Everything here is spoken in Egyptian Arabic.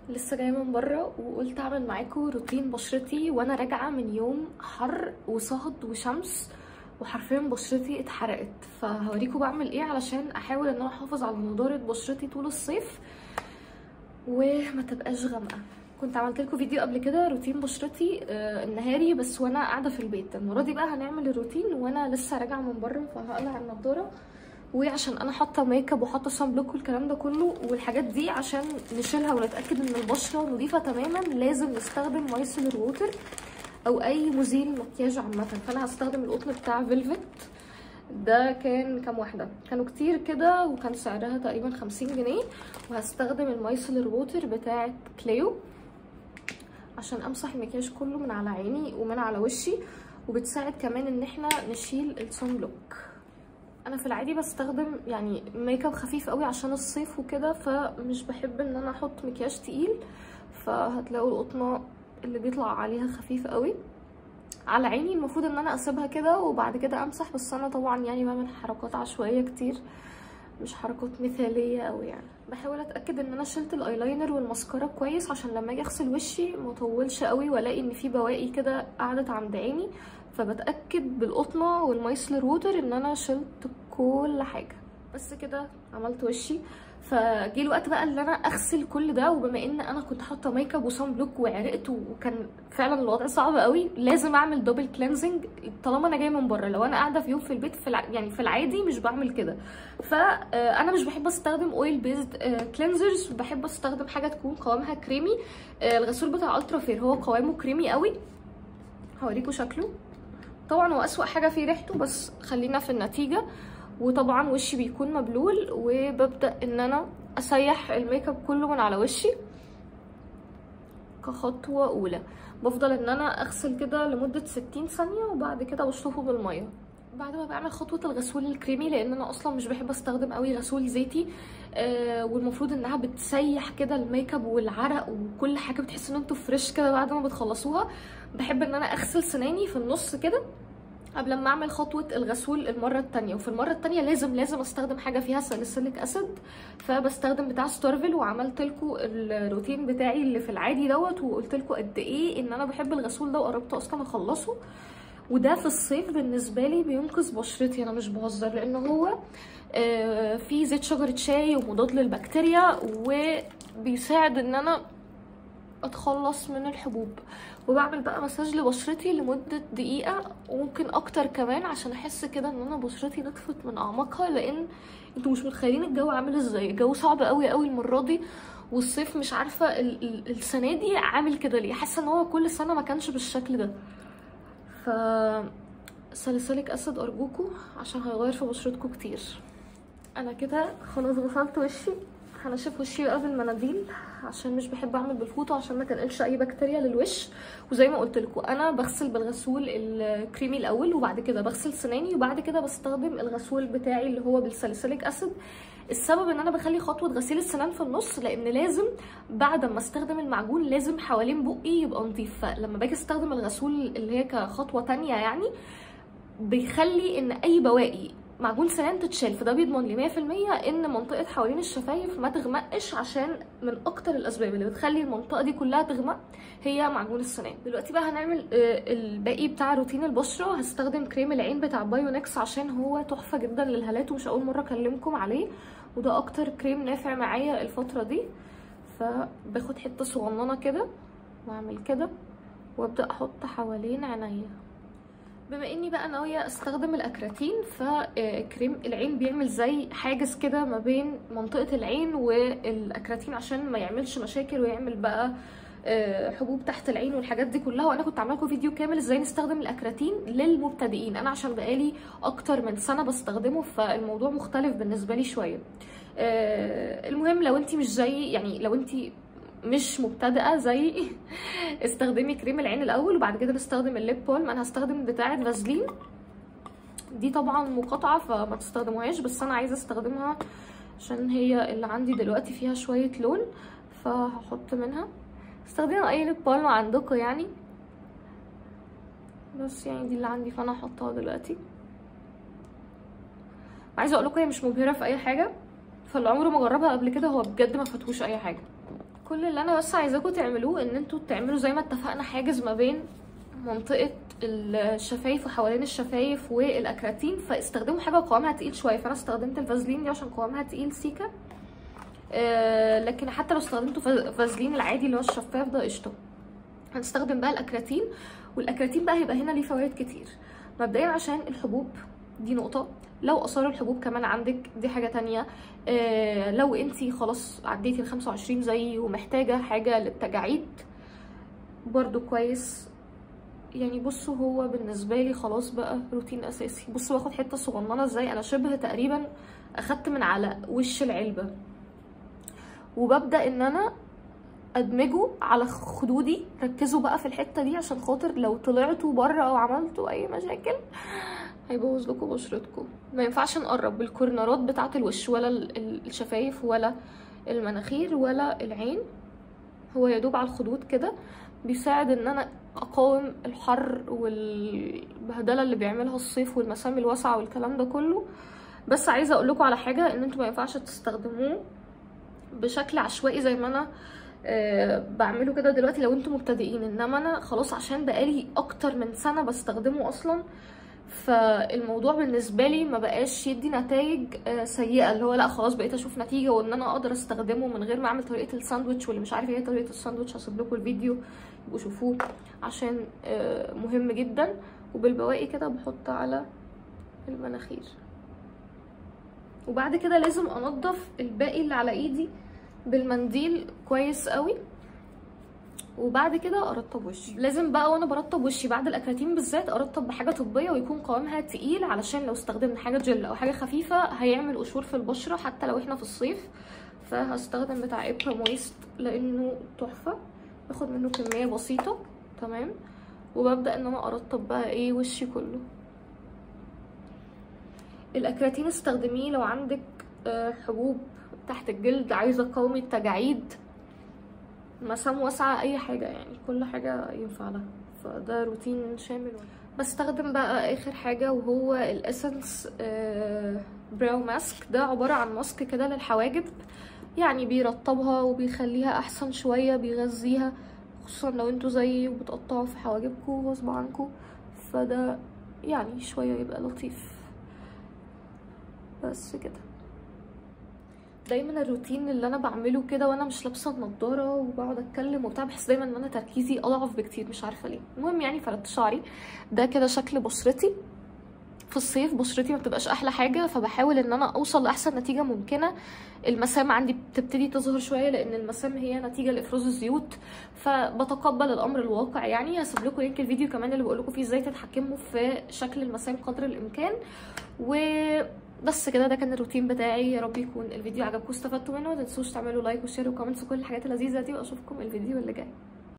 لسه جايه من بره وقلت اعمل معاكم روتين بشرتي وانا راجعه من يوم حر وصهد وشمس وحرفيا بشرتي اتحرقت فهوريكم بعمل ايه علشان احاول ان انا احافظ على نضاره بشرتي طول الصيف وما تبقاش غامقه كنت عملت لكم فيديو قبل كده روتين بشرتي آه، النهاري بس وانا قاعده في البيت المره دي بقى هنعمل الروتين وانا لسه راجعه من بره فهقلع النضاره وعشان انا حاطه ميك اب وحاطه صن بلوك والكلام ده كله والحاجات دي عشان نشيلها ونتاكد ان البشره نظيفه تماما لازم نستخدم مايسلر ووتر او اي مزيل مكياج عامه فانا هستخدم القطن بتاع فيلفت ده كان كام واحده كانوا كتير كده وكان سعرها تقريبا خمسين جنيه وهستخدم المايسلر ووتر بتاعه كليو عشان امسح المكياج كله من على عيني ومن على وشي وبتساعد كمان ان احنا نشيل الصن بلوك انا في العادي بستخدم يعني ميك اب خفيف قوي عشان الصيف وكده فمش بحب ان انا احط مكياج تقيل فهتلاقوا القطنه اللي بيطلع عليها خفيف قوي على عيني المفروض ان انا اسيبها كده وبعد كده امسح بس انا طبعا يعني بعمل حركات عشوائيه كتير مش حركات مثاليه قوي يعني بحاول اتاكد ان انا شلت الايلاينر والماسكارا كويس عشان لما اجي اغسل وشي ما اطولش قوي والاقي ان في بواقي كده قعدت عند عيني فبتاكد بالقطنه والمايسلر ووتر ان انا شلت كل حاجه بس كده عملت وشي فجه الوقت بقى اللي انا اغسل كل ده وبما ان انا كنت حاطه ميك اب وصن بلوك وعرقت وكان فعلا الوضع صعب قوي لازم اعمل دبل كلينزنج طالما انا جايه من بره لو انا قاعده في يوم في البيت في الع... يعني في العادي مش بعمل كده فانا مش بحب استخدم اويل بيزد كلينزرز بحب استخدم حاجه تكون قوامها كريمي الغسول بتاع الترا فير هو قوامه كريمي قوي هوريكم شكله طبعا هو اسوأ حاجه فيه ريحته بس خلينا في النتيجه وطبعا وشي بيكون مبلول وببدا ان انا اسيح الميك اب كله من على وشي كخطوه اولى بفضل ان انا اغسل كده لمده 60 ثانيه وبعد كده بشطفه بالميه بعد ما بعمل خطوه الغسول الكريمي لان انا اصلا مش بحب استخدم قوي غسول زيتي آه والمفروض انها بتسيح كده الميك اب والعرق وكل حاجه بتحس ان انتوا فريش كده بعد ما بتخلصوها بحب ان انا اغسل سناني في النص كده قبل ما اعمل خطوه الغسول المره الثانيه وفي المره الثانيه لازم لازم استخدم حاجه فيها ساليسيليك اسيد فبستخدم بتاع ستارفل وعملت لكم الروتين بتاعي اللي في العادي دوت وقلت لكم قد ايه ان انا بحب الغسول ده وقربت اصلا اخلصه وده في الصيف بالنسبه لي بينقذ بشرتي انا مش بهزر لان هو آه فيه زيت شجره شاي ومضاد للبكتيريا وبيساعد ان انا اتخلص من الحبوب وبعمل بقى مساج لبشرتي لمدة دقيقة وممكن اكتر كمان عشان احس كده ان انا بشرتي نطفت من اعماقها لان انتوا مش متخيلين الجو عامل ازاي الجو صعب قوي قوي المرة دي والصيف مش عارفة ال ال السنة دي عامل كده ليه حاسة ان هو كل سنة ما كانش بالشكل ده ف ساليسيليك اسيد ارجوكوا عشان هيغير في بشرتكم كتير انا كده خلاص غسلت وشي هنشف وشي بقى بالمناديل عشان مش بحب اعمل بالفوطه عشان ما تنقلش اي بكتيريا للوش وزي ما قلت لكم انا بغسل بالغسول الكريمي الاول وبعد كده بغسل سناني وبعد كده بستخدم الغسول بتاعي اللي هو بالساليسيليك اسيد السبب ان انا بخلي خطوه غسيل السنان في النص لان لازم بعد ما استخدم المعجون لازم حوالين بقي يبقى نظيف فلما باجي استخدم الغسول اللي هي كخطوه تانية يعني بيخلي ان اي بواقي معجون سنان تتشال فده بيضمن لي 100% ان منطقه حوالين الشفايف ما تغمقش عشان من اكتر الاسباب اللي بتخلي المنطقه دي كلها تغمق هي معجون السنان دلوقتي بقى هنعمل الباقي بتاع روتين البشره هستخدم كريم العين بتاع بايونكس عشان هو تحفه جدا للهالات ومش اول مره اكلمكم عليه وده اكتر كريم نافع معايا الفتره دي فباخد حته صغننه كده واعمل كده وابدا احط حوالين عينيا بما اني بقى ناويه استخدم الاكراتين فكريم العين بيعمل زي حاجز كده ما بين منطقه العين والاكراتين عشان ما يعملش مشاكل ويعمل بقى حبوب تحت العين والحاجات دي كلها وانا كنت عامله لكم فيديو كامل ازاي نستخدم الاكراتين للمبتدئين انا عشان بقالي اكتر من سنه بستخدمه فالموضوع مختلف بالنسبه لي شويه المهم لو انت مش زي يعني لو انت مش مبتدئه زي استخدمي كريم العين الاول وبعد كده نستخدم الليب بالم انا هستخدم بتاعه فازلين دي طبعا مقاطعه فما تستخدموهاش بس انا عايزه استخدمها عشان هي اللي عندي دلوقتي فيها شويه لون فهحط منها استخدموا اي ليب بالم عندكم يعني بس يعني دي اللي عندي فانا هحطها دلوقتي عايزه اقول لكم هي مش مبهره في اي حاجه فاللي عمره ما جربها قبل كده هو بجد ما فاتهوش اي حاجه كل اللي انا بس عايزاكم تعملوه ان انتوا تعملوا زي ما اتفقنا حاجز ما بين منطقة الشفايف وحوالين الشفايف والاكراتين فاستخدموا حاجة قوامها تقيل شوية فانا استخدمت الفازلين دي عشان قوامها تقيل سيكا آه لكن حتى لو استخدمتوا فاز- فازلين العادي اللي هو الشفاف ده قشطة هنستخدم بقى الاكراتين والاكراتين بقى هيبقى هنا ليه فوائد كتير مبدئيا عشان الحبوب دي نقطة لو اثار الحبوب كمان عندك دي حاجة تانية آه لو انتي خلاص عديتي ال 25 زيي ومحتاجة حاجة للتجاعيد برضو كويس يعني بصوا هو بالنسبة لي خلاص بقى روتين اساسي بصوا باخد حتة صغننة ازاي انا شبه تقريبا اخدت من على وش العلبة وببدأ ان انا ادمجه على خدودي ركزوا بقى في الحته دي عشان خاطر لو طلعتوا بره او عملتوا اي مشاكل هيبوظ لكم بشرتكم ما ينفعش نقرب بالكورنرات بتاعه الوش ولا ال- ال- الشفايف ولا المناخير ولا العين هو يدوب على الخدود كده بيساعد ان انا اقاوم الحر والبهدله اللي بيعملها الصيف والمسام الواسعه والكلام ده كله بس عايزه اقول لكم على حاجه ان انتوا ما ينفعش تستخدموه بشكل عشوائي زي ما انا آه، بعمله كده دلوقتي لو انتم مبتدئين انما انا خلاص عشان بقالي اكتر من سنه بستخدمه اصلا فالموضوع بالنسبه لي ما بقاش يدي نتائج آه، سيئه اللي هو لا خلاص بقيت اشوف نتيجه وان انا اقدر استخدمه من غير ما اعمل طريقه الساندوتش واللي مش عارف ايه طريقه الساندوتش هسيب لكم الفيديو يبقوا شوفوه عشان آه، مهم جدا وبالبواقي كده بحط على المناخير وبعد كده لازم انضف الباقي اللي على ايدي بالمنديل كويس قوي وبعد كده ارطب وشي لازم بقى وانا برطب وشي بعد الاكراتين بالذات ارطب بحاجه طبيه ويكون قوامها تقيل علشان لو استخدمنا حاجه جل او حاجه خفيفه هيعمل قشور في البشره حتى لو احنا في الصيف فهستخدم بتاع ابرا مويست لانه تحفه باخد منه كميه بسيطه تمام وببدا ان انا ارطب بقى ايه وشي كله الاكراتين استخدميه لو عندك آه، حبوب تحت الجلد عايزه تقاومي التجاعيد مسام واسعه اي حاجه يعني كل حاجه ينفع لها فده روتين شامل بستخدم بقى اخر حاجه وهو الاسنس براو ماسك ده عباره عن ماسك كده للحواجب يعني بيرطبها وبيخليها احسن شويه بيغذيها خصوصا لو انتوا زيي وبتقطعوا في حواجبكم غصب عنكم فده يعني شويه يبقى لطيف بس كده دايما الروتين اللي انا بعمله كده وانا مش لابسه النضاره وبقعد اتكلم وبتاع بحس دايما ان انا تركيزي اضعف بكتير مش عارفه ليه المهم يعني فردت شعري ده كده شكل بشرتي في الصيف بشرتي ما بتبقاش احلى حاجه فبحاول ان انا اوصل لاحسن نتيجه ممكنه المسام عندي بتبتدي تظهر شويه لان المسام هي نتيجه لافراز الزيوت فبتقبل الامر الواقع يعني هسيب لكم لينك الفيديو كمان اللي بقول لكم فيه ازاي تتحكموا في شكل المسام قدر الامكان وبس كده ده كان الروتين بتاعي يا رب يكون الفيديو عجبكم واستفدتوا منه ما تنسوش تعملوا لايك وشير وكومنتس وكل الحاجات اللذيذه دي واشوفكم الفيديو اللي جاي